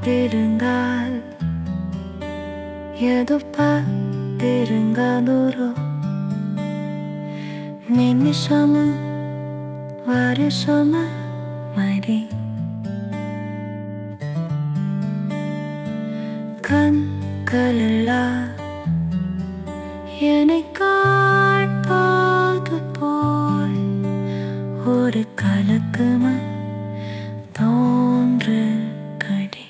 காத்திருந்தால் எதிர்பார்த்திருந்தாலொரு நிமிஷமும் வருஷமும் மறி கண்களெல்லா என்னை காட்பாது போல் ஒரு கலக்கமா தோன்று கடி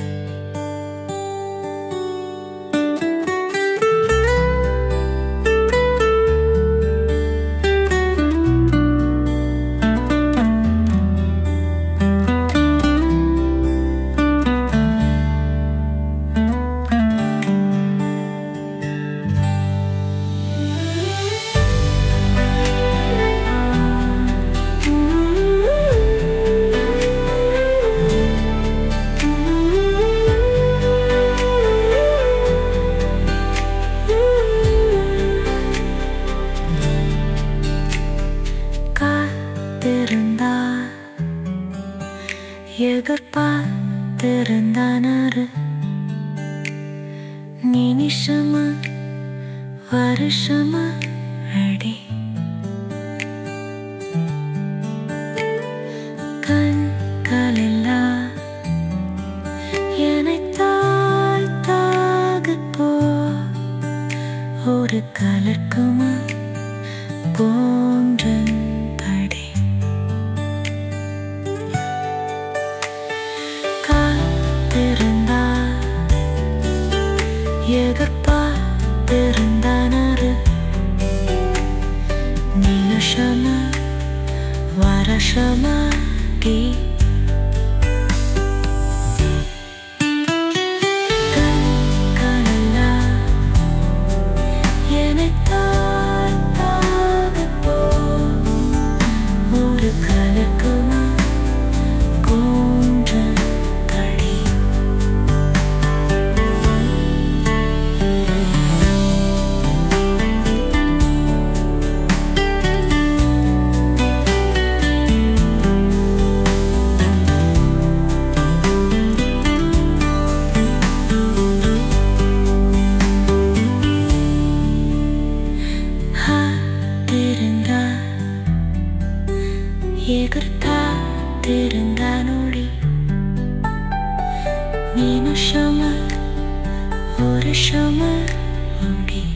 காத்திருந்தா எதிர்பார்த்திருந்தானாரு நிமிஷமா வருஷமா அடி கண்களெல்லாம் என்னை தாழ்த்தாக போ ஒரு கலக்குமா போன்றன் தடி காத்திருந்தா எதிர்பார்த்திருந்தானாரு நிமிஷமா வருஷமாடி கண்களெல்லாம் என்னை தாழ்த்தாக போ ஒரு கலக்குமா போன்றன் தடி காத்திருந்தா எதிர்காத்திருந்தா நொடி நிமிஷமா வருஷமா முடி